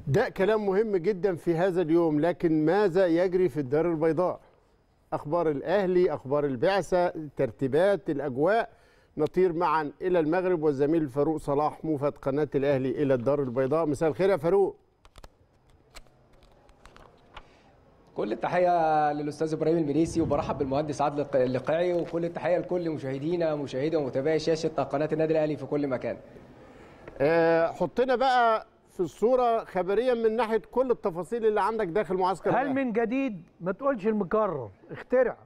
ده كلام مهم جدا في هذا اليوم لكن ماذا يجري في الدار البيضاء اخبار الاهلي اخبار البعثه الترتيبات الاجواء نطير معا الى المغرب والزميل فاروق صلاح موفد قناه الاهلي الى الدار البيضاء مساء الخير يا فاروق كل التحيه للاستاذ ابراهيم المنيسي وبرحب بالمهندس عادل اللقاعي وكل التحيه لكل مشاهدينا مشاهدي ومتابعي شاشه قناه النادي الاهلي في كل مكان. آه حطنا بقى في الصوره خبريا من ناحيه كل التفاصيل اللي عندك داخل معسكر هل الأهلي. من جديد ما تقولش المكرر اخترع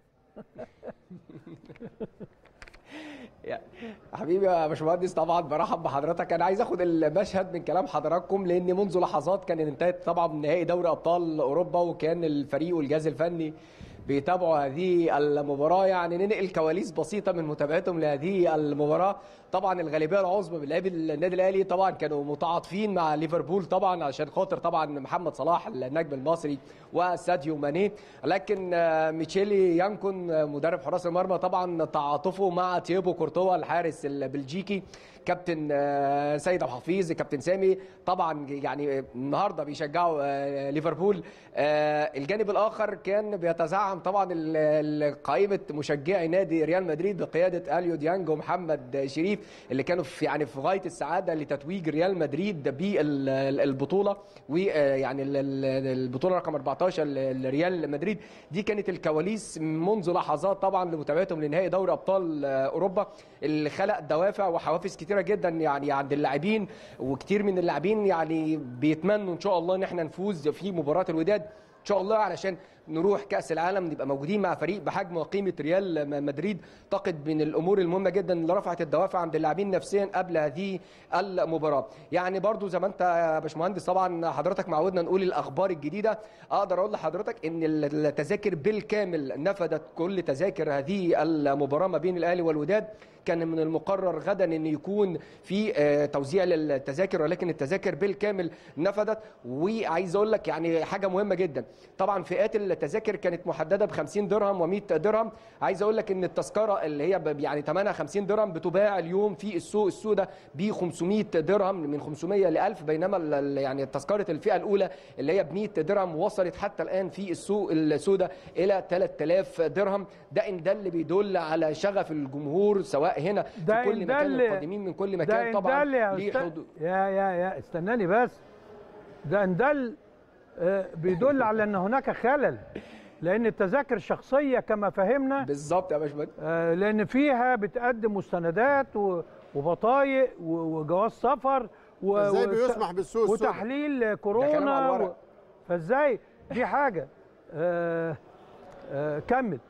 يا حبيبي يا باشمهندس طبعا برحب بحضرتك انا عايز اخد المشهد من كلام حضراتكم لان منذ لحظات كان انتهت طبعا نهائي دوري ابطال اوروبا وكان الفريق والجهاز الفني بيتابعوا هذه المباراة يعني ننقل كواليس بسيطة من متابعتهم لهذه المباراة طبعا الغالبية العظمى من لاعبي النادي الأهلي طبعا كانوا متعاطفين مع ليفربول طبعا عشان خاطر طبعا محمد صلاح النجم المصري وساديو ماني لكن آه، ميتشيلي يانكون آه، مدرب حراس المرمى طبعا تعاطفه مع تيبو كورتوا الحارس البلجيكي كابتن آه، سيد ابو حفيظ كابتن سامي طبعا يعني النهارده بيشجعوا آه، ليفربول آه، الجانب الاخر كان بيتزعم طبعا ال- ال- قائمه مشجعي نادي ريال مدريد بقياده اليو ديانج ومحمد شريف اللي كانوا في يعني في غايه السعاده لتتويج ريال مدريد بالبطوله ويعني البطوله رقم 14 لريال مدريد دي كانت الكواليس منذ لحظات طبعا لمتابعتهم لنهائي دوري ابطال اوروبا اللي خلق دوافع وحوافز كتيره جدا يعني عند اللاعبين وكتير من اللاعبين يعني بيتمنوا ان شاء الله ان احنا نفوز في مباراه الوداد ان شاء الله علشان نروح كاس العالم نبقى موجودين مع فريق بحجم وقيمه ريال م- مدريد اعتقد من الامور المهمه جدا اللي رفعت الدوافع عند اللاعبين نفسيا قبل هذه المباراه يعني برضو زي ما انت يا باشمهندس طبعا حضرتك معودنا نقول الاخبار الجديده اقدر اقول لحضرتك ان التذاكر بالكامل نفذت كل تذاكر هذه المباراه ما بين الاهلي والوداد كان من المقرر غدا ان يكون في آه، توزيع للتذاكر ولكن التذاكر بالكامل نفذت وعايز اقول لك يعني حاجه مهمه جدا طبعا فئات التذاكر كانت محدده ب 50 درهم و100 درهم عايز اقول لك ان التذكره اللي هي ب- يعني ثمنها 50 درهم بتباع اليوم في السوق السوداء ب 500 درهم من 500 ل 1000 بينما ال- ال- يعني تذكره الفئه الاولى اللي هي ب 100 درهم وصلت حتى الان في السوق السوداء الى 3000 درهم ده ان ده اللي بيدل على شغف الجمهور سواء هنا ده في كل إن مكان دل- القادمين من كل ده مكان إن طبعا دل يا ليه أستاذ- حضور يا يا يا استناني بس ده ان دل آه، بيدل على ان هناك خلل لان التذاكر الشخصيه كما فهمنا بالظبط يا باشمهندس آه، لان فيها بتقدم مستندات و- وبطايق و- وجواز سفر و- ازاي وت- بيسمح بالسوق السوداء وتحليل كلام كورونا على و... الورق. فازاي دي حاجه آه آه كمل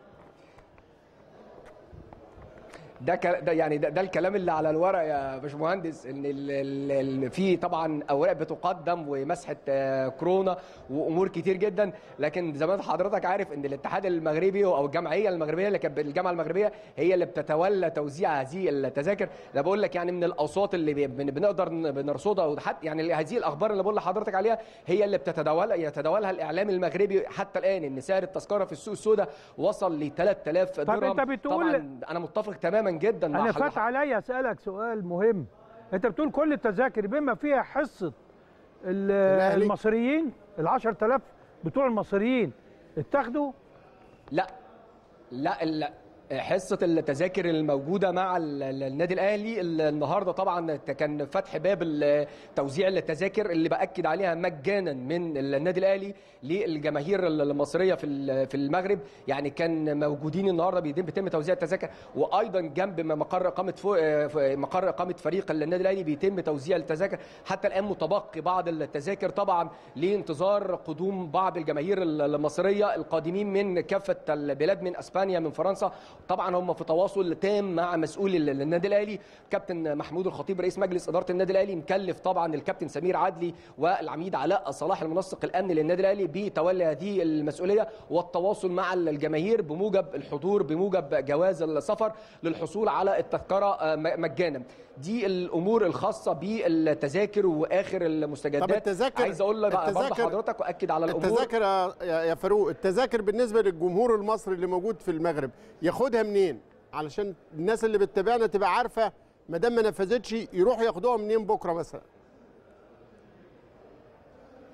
ده كلا- ده يعني ده, ده الكلام اللي على الورق يا باشمهندس ان ال- ال- ال- في طبعا اوراق بتقدم ومسحه آه، كورونا وامور كتير جدا لكن زي ما حضرتك عارف ان الاتحاد المغربي او الجمعيه المغربيه اللي كانت الجامعه المغربيه هي اللي بتتولى توزيع هذه التذاكر ده بقول لك يعني من الاوساط اللي بي- بن- بنقدر ن- بنرصدها وحتى يعني هذه الاخبار اللي بقول لحضرتك عليها هي اللي بتتداولها يتداولها الاعلام المغربي حتى الان ان سعر التذكره في السوق السوداء وصل ل 3000 درهم أنت بتقول- طبعا انا متفق تماما جدا مع انا حضرتك. فات عليا اسالك سؤال مهم انت بتقول كل التذاكر بما فيها حصه ال- الأهلي. المصريين ال 10000 بتوع المصريين اتاخدوا لا لا لا حصة التذاكر الموجودة مع ال- ال- النادي الأهلي ال- النهاردة طبعا كان فتح باب ال- توزيع التذاكر اللي بأكد عليها مجانا من النادي الأهلي للجماهير المصرية في ال- في المغرب يعني كان موجودين النهاردة بيتم بيتم توزيع التذاكر وأيضا جنب ما مقر إقامة فو- مقر إقامة فريق النادي الأهلي بيتم توزيع التذاكر حتى الآن متبقي بعض التذاكر طبعا لانتظار قدوم بعض الجماهير المصرية القادمين من كافة البلاد من أسبانيا من فرنسا طبعا هم في تواصل تام مع مسؤول ال- النادي الاهلي كابتن محمود الخطيب رئيس مجلس اداره النادي الاهلي مكلف طبعا الكابتن سمير عدلي والعميد علاء صلاح المنسق الامني للنادي الاهلي بتولي هذه المسؤوليه والتواصل مع الجماهير بموجب الحضور بموجب جواز السفر للحصول على التذكره آه، م- مجانا دي الامور الخاصه بالتذاكر واخر المستجدات طب التذاكر- عايز اقول لك برضه التذاكر- حضرتك واكد على الامور التذاكر يا- يا يا فاروق التذاكر بالنسبه للجمهور المصري اللي موجود في المغرب ياخدها منين علشان الناس اللي بتتابعنا تبقى عارفه ما دام ما نفذتش يروحوا ياخدوها منين بكره مثلا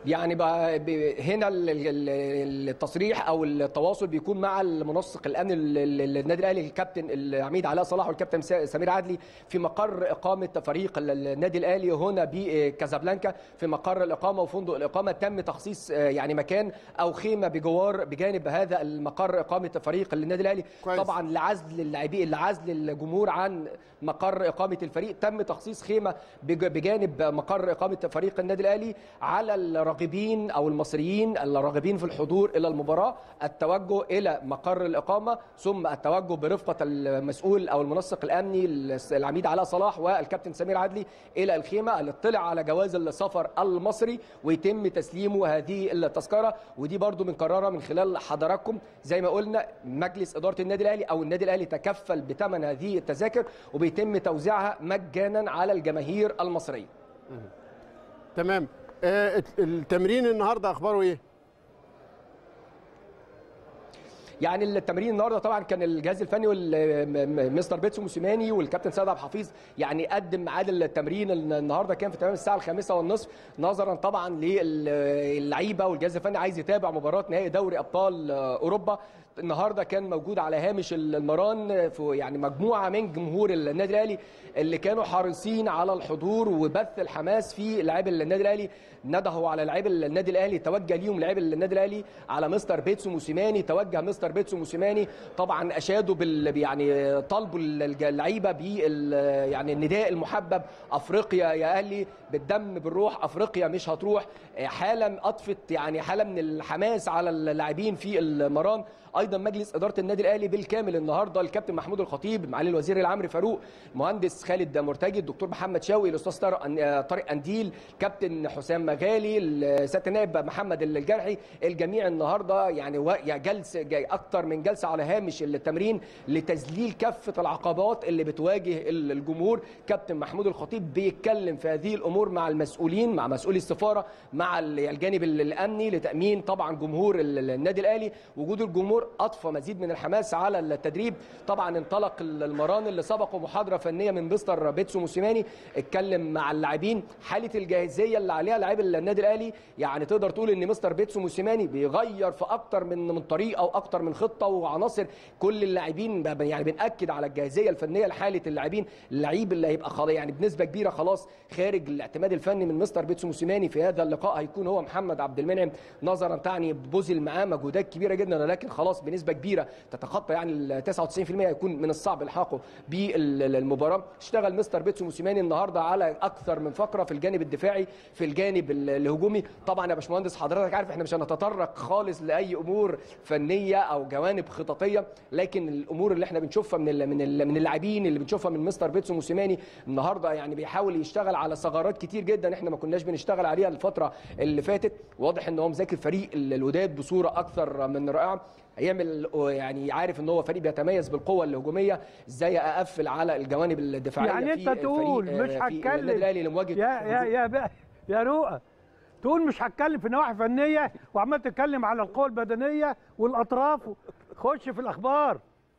يعني بقى ب- هنا ال- ال- ال- التصريح او التواصل بيكون مع المنسق الامني لل- للنادي الاهلي الكابتن العميد علاء صلاح والكابتن سا- سمير عدلي في مقر اقامه فريق ال- النادي الاهلي هنا بكازابلانكا في مقر الاقامه وفندق الاقامه تم تخصيص آه، يعني مكان او خيمه بجوار بجانب هذا المقر اقامه فريق النادي الاهلي كويس. طبعا لعزل اللاعبين لعزل الجمهور عن مقر اقامه الفريق تم تخصيص خيمه بج- بجانب مقر اقامه فريق النادي الاهلي على الراغبين او المصريين الراغبين في الحضور الى المباراه التوجه الى مقر الاقامه ثم التوجه برفقه المسؤول او المنسق الامني العميد علاء صلاح والكابتن سمير عدلي الى الخيمه الاطلاع على جواز السفر المصري ويتم تسليمه هذه التذكره ودي برضو بنكررها من خلال حضراتكم زي ما قلنا مجلس اداره النادي الاهلي او النادي الاهلي تكفل بثمن هذه التذاكر وبيتم توزيعها مجانا على الجماهير المصريه تمام آه، الت- التمرين النهارده اخباره ايه يعني التمرين النهارده طبعا كان الجهاز الفني والمستر بيتسو موسيماني والكابتن سيد عبد الحفيظ يعني قدم ميعاد التمرين النهارده كان في تمام الساعه الخامسة والنصف نظرا طبعا للعيبه والجهاز الفني عايز يتابع مباراه نهائي دوري ابطال اوروبا النهارده كان موجود على هامش المران في يعني مجموعه من جمهور النادي الاهلي اللي كانوا حريصين على الحضور وبث الحماس في لاعبي النادي الاهلي ندهوا على لاعبي النادي الاهلي توجه ليهم لاعبي النادي الاهلي على مستر بيتسو موسيماني توجه مستر بيتسو موسيماني طبعا اشادوا بال يعني طالبوا اللعيبه بال يعني النداء المحبب افريقيا يا اهلي بالدم بالروح افريقيا مش هتروح حاله اضفت يعني حاله من الحماس على اللاعبين في المران ايضا مجلس اداره النادي الاهلي بالكامل النهارده الكابتن محمود الخطيب معالي الوزير العمري فاروق مهندس خالد مرتجي الدكتور محمد شاوي الاستاذ طارق طارق انديل كابتن حسام مغالي سياده النائب محمد الجرحي الجميع النهارده يعني جلسه اكتر من جلسه على هامش التمرين لتذليل كافه العقبات اللي بتواجه الجمهور كابتن محمود الخطيب بيتكلم في هذه الامور مع المسؤولين مع مسؤولي السفاره مع الجانب الامني لتامين طبعا جمهور النادي الاهلي وجود الجمهور اضفى مزيد من الحماس على التدريب طبعا انطلق المران اللي سبقه محاضره فنيه من مستر بيتسو موسيماني اتكلم مع اللاعبين حاله الجاهزيه اللي عليها لاعبي النادي الاهلي يعني تقدر تقول ان مستر بيتسو موسيماني بيغير في اكتر من من طريقه واكتر من خطه وعناصر كل اللاعبين يعني بناكد على الجاهزيه الفنيه لحاله اللاعبين اللعيب اللي هيبقى خلاص يعني بنسبه كبيره خلاص خارج الاعتماد الفني من مستر بيتسو موسيماني في هذا اللقاء هيكون هو محمد عبد المنعم نظرا تعني بذل معاه مجهودات كبيره جدا ولكن خلاص بنسبه كبيره تتخطى يعني ال 99% هيكون من الصعب الحاقه بالمباراه اشتغل مستر بيتسو موسيماني النهارده على اكثر من فقره في الجانب الدفاعي في الجانب الهجومي طبعا يا باشمهندس حضرتك عارف احنا مش هنتطرق خالص لاي امور فنيه او جوانب خططيه لكن الامور اللي احنا بنشوفها من ال من ال من اللاعبين اللي بنشوفها من مستر بيتسو موسيماني النهارده يعني بيحاول يشتغل على ثغرات كتير جدا احنا ما كناش بنشتغل عليها الفتره اللي فاتت واضح ان هو مذاكر فريق الوداد بصوره اكثر من رائعه هيعمل يعني عارف ان هو فريق بيتميز بالقوه الهجوميه ازاي اقفل على الجوانب الدفاعيه يعني انت تقول مش هتكلم الاهلي لمواجهه يا يا يا يا رؤى تقول مش هتكلم في نواحي فنيه وعمال تتكلم على القوه البدنيه والاطراف خش في الاخبار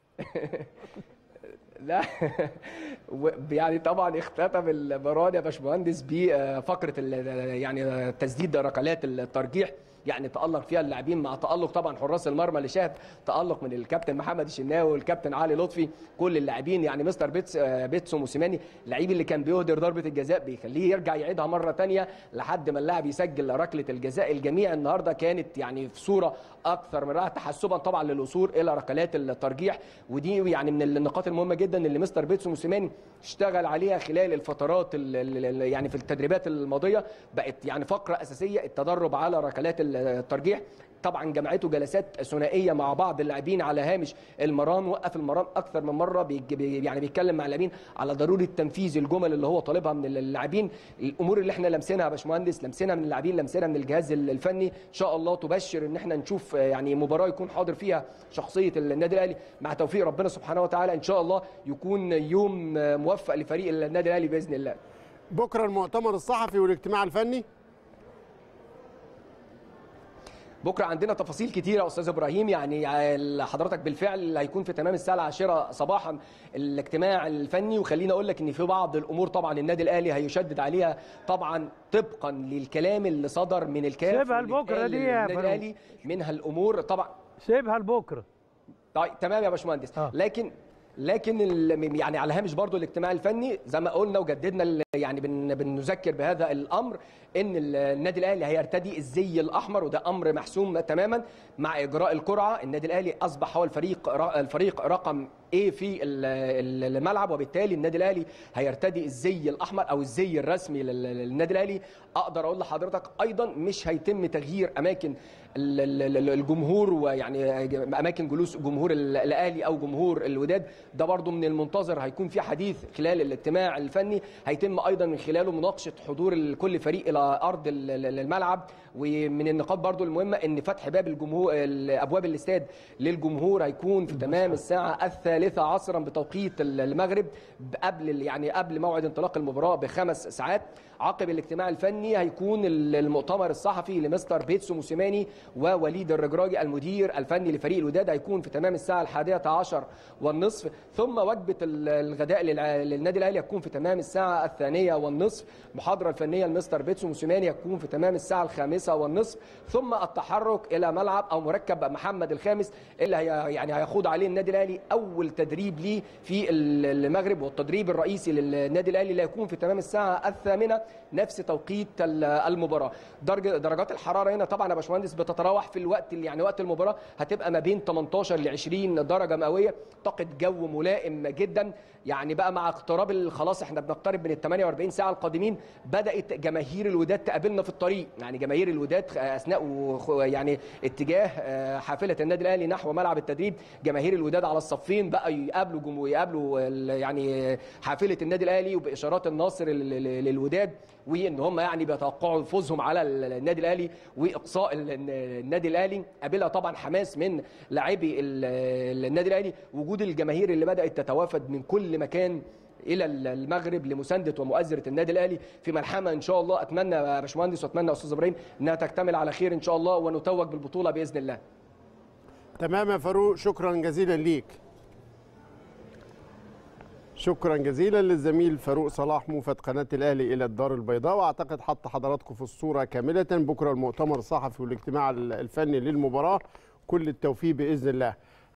لا يعني طبعا اختتم المران يا باشمهندس بفقره يعني تسديد ركلات الترجيح يعني تالق فيها اللاعبين مع تالق طبعا حراس المرمى اللي شاهد تالق من الكابتن محمد الشناوي والكابتن علي لطفي كل اللاعبين يعني مستر بيتس بيتسو موسيماني اللعيب اللي كان بيهدر ضربه الجزاء بيخليه يرجع يعيدها مره ثانيه لحد ما اللاعب يسجل ركله الجزاء الجميع النهارده كانت يعني في صوره اكثر من رائعه تحسبا طبعا للوصول الى ركلات الترجيح ودي يعني من النقاط المهمه جدا اللي مستر بيتسو موسيماني اشتغل عليها خلال الفترات يعني في التدريبات الماضيه بقت يعني فقره اساسيه التدرب على ركلات الترجيح طبعا جمعته جلسات ثنائيه مع بعض اللاعبين على هامش المران وقف المران اكثر من مره بي يعني بيتكلم مع اللاعبين على ضروره تنفيذ الجمل اللي هو طالبها من اللاعبين الامور اللي احنا لمسينها يا باشمهندس لمسينها من اللاعبين لمسينها من الجهاز الفني ان شاء الله تبشر ان احنا نشوف يعني مباراه يكون حاضر فيها شخصيه النادي الاهلي مع توفيق ربنا سبحانه وتعالى ان شاء الله يكون يوم موفق لفريق النادي الاهلي باذن الله بكره المؤتمر الصحفي والاجتماع الفني بكره عندنا تفاصيل كتيره يا استاذ ابراهيم يعني حضرتك بالفعل هيكون في تمام الساعه العاشره صباحا الاجتماع الفني وخليني اقول لك ان في بعض الامور طبعا النادي الاهلي هيشدد عليها طبعا طبقا للكلام اللي صدر من الكاف سيبها واللي لبكرة اتقال دي يا للنادي فاروق. الاهلي منها الامور طبعا سيبها لبكره طيب تمام يا باشمهندس آه. لكن لكن ال- يعني على هامش برضو الاجتماع الفني زي ما قلنا وجددنا ال- يعني بن بنذكر بهذا الامر ان ال- النادي الاهلي هيرتدي الزي الاحمر وده امر محسوم تماما مع اجراء القرعه النادي الاهلي اصبح هو الفريق ر- الفريق رقم ايه في ال- ال- الملعب وبالتالي النادي الاهلي هيرتدي الزي الاحمر او الزي الرسمي لل- للنادي الاهلي اقدر اقول لحضرتك ايضا مش هيتم تغيير اماكن ال- ال- ال- الجمهور ويعني اماكن جلوس جمهور ال- الاهلي او جمهور الوداد ده برضو من المنتظر هيكون في حديث خلال الاجتماع الفني هيتم ايضا من خلاله مناقشه حضور ال- كل فريق الى ارض ال- ال- الملعب ومن النقاط برضو المهمه ان فتح باب الجمهور ال- ابواب الاستاد للجمهور هيكون في تمام الساعه الثالثه عصرا بتوقيت ال- المغرب قبل ال- يعني قبل موعد انطلاق المباراه بخمس ساعات عقب الاجتماع الفني هيكون ال- المؤتمر الصحفي لمستر بيتسو موسيماني ووليد الرجراجي المدير الفني لفريق الوداد هيكون في تمام الساعه الحادية عشر والنصف ثم وجبه ال- الغداء للع- للنادي الاهلي هتكون في تمام الساعه الثانيه والنصف محاضره الفنيه لمستر بيتسو موسيماني هتكون في تمام الساعه الخامسه والنصف ثم التحرك الى ملعب او مركب محمد الخامس اللي هي يعني هيخوض عليه النادي الاهلي اول تدريب ليه في ال- المغرب والتدريب الرئيسي للنادي الاهلي اللي هيكون في تمام الساعه الثامنه نفس توقيت ال- المباراه درجه درجات الحراره هنا طبعا يا باشمهندس بتتراوح في الوقت اللي- يعني وقت المباراه هتبقى ما بين 18 ل 20 درجه مئويه طاقه جو ملائم جدا يعني بقى مع اقتراب ال- خلاص احنا بنقترب من ال 48 ساعه القادمين بدات جماهير الوداد تقابلنا في الطريق يعني جماهير الوداد اثناء وخ- يعني اتجاه آه، حافله النادي الاهلي نحو ملعب التدريب جماهير الوداد على الصفين بقى يقابلوا جمهور يقابلوا ال- يعني حافله النادي الاهلي وباشارات الناصر لل- لل- للوداد وان هم يعني بيتوقعوا فوزهم على ال- النادي الاهلي واقصاء ال- النادي الاهلي قابلها طبعا حماس من لاعبي ال- النادي الاهلي وجود الجماهير اللي بدات تتوافد من كل مكان الى المغرب لمسانده ومؤازره النادي الاهلي في ملحمه ان شاء الله اتمنى يا باشمهندس واتمنى يا استاذ ابراهيم انها تكتمل على خير ان شاء الله ونتوج بالبطوله باذن الله تمام يا فاروق شكرا جزيلا ليك شكرا جزيلا للزميل فاروق صلاح موفد قناه الاهلي الى الدار البيضاء واعتقد حط حضراتكم في الصوره كامله بكره المؤتمر الصحفي والاجتماع الفني للمباراه كل التوفيق باذن الله